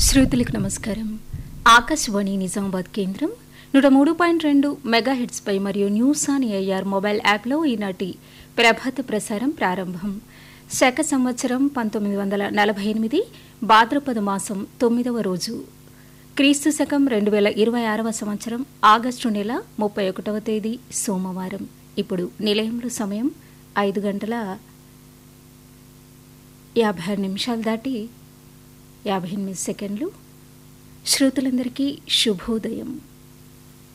శ్రోతలకు నమస్కారం ఆకాశవాణి నిజామాబాద్ కేంద్రం నూట మూడు పాయింట్ రెండు మెగాహెడ్స్పై మరియు న్యూస్ ఆన్ ఏఆర్ మొబైల్ యాప్లో ఈనాటి ప్రభాత ప్రసారం ప్రారంభం శక సంవత్సరం పంతొమ్మిది వందల నలభై ఎనిమిది భాద్రపద మాసం తొమ్మిదవ రోజు క్రీస్తు శకం రెండు వేల ఇరవై ఆరవ సంవత్సరం ఆగస్టు నెల ముప్పై ఒకటవ తేదీ సోమవారం ఇప్పుడు నిలయంలో సమయం ఐదు గంటల యాభై ఆరు నిమిషాలు దాటి యాభై ఎనిమిది సెకండ్లు శ్రోతలందరికీ శుభోదయం